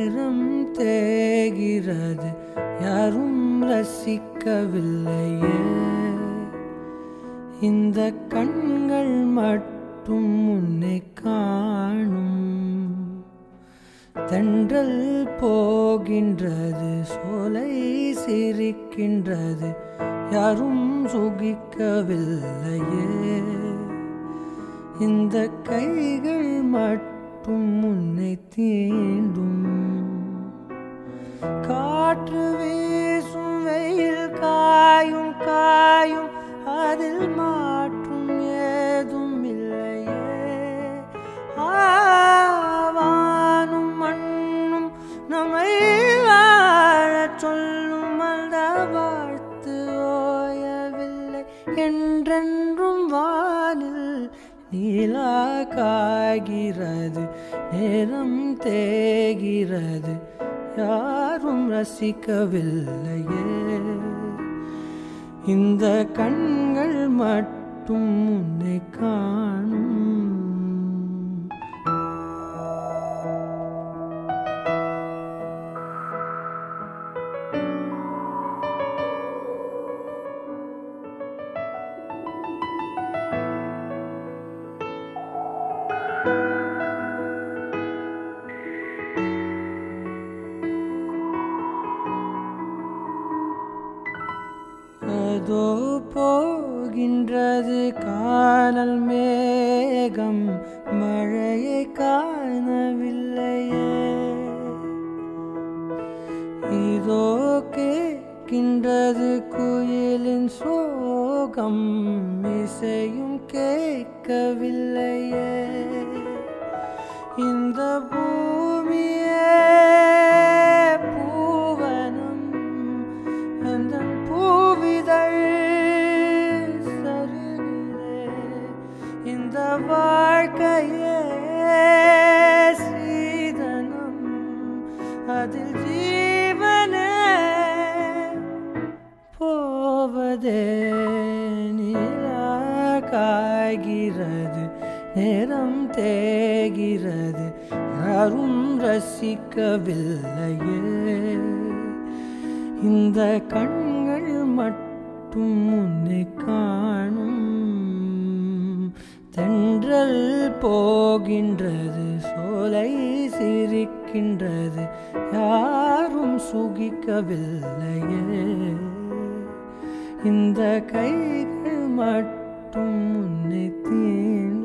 நேரம் தேகிறது யாரும் ரசிக்கவில்லையே இந்த கண்கள் மட்டும் உன்னை காணும் தென்றல் போகின்றது சோலை சிரிக்கின்றது யாரும் சுகிக்கவில்லையே இந்த கைகள் மட்டும் உன்னை தீண்டும் காற்று வீசும் வெயில் காயும் காயும் அதில் மாற்றும் ஏதும் இல்லையே ஆவானும் மண்ணும் நம்மை வாழச் சொல்லும் அந்த வாழ்த்து ஓயவில்லை என்றென்றும் வானில் நீலா காய்கிறது நேரம் தேகிறது யாரும் ரசிக்கவில்லையே இந்த கண்கள் மட்டும் உன்னை காணும் அதோ போகின்றது காணல் மேகம் மழையை காணவில்லையே இதோ கேட்கின்றது குயிலின் சோகம் இசையும் கேட்கவில்லையே இந்த பூமியே பூவனம் அந்த பூவிதழ் சருகிலே இந்த வாழ்க்கையே சீதனம் அதில் ஜீவனே போவதே நிலா காய்கிறது நேரம் தேகிறது யாரும் ரசிக்கவில்லையே இந்த கண்கள் மட்டும் உன்னை காணும் தென்றல் போகின்றது சோலை சிரிக்கின்றது யாரும் சுகிக்கவில்லையே இந்த கைகள் மட்டும் உன்னை தீண்டும்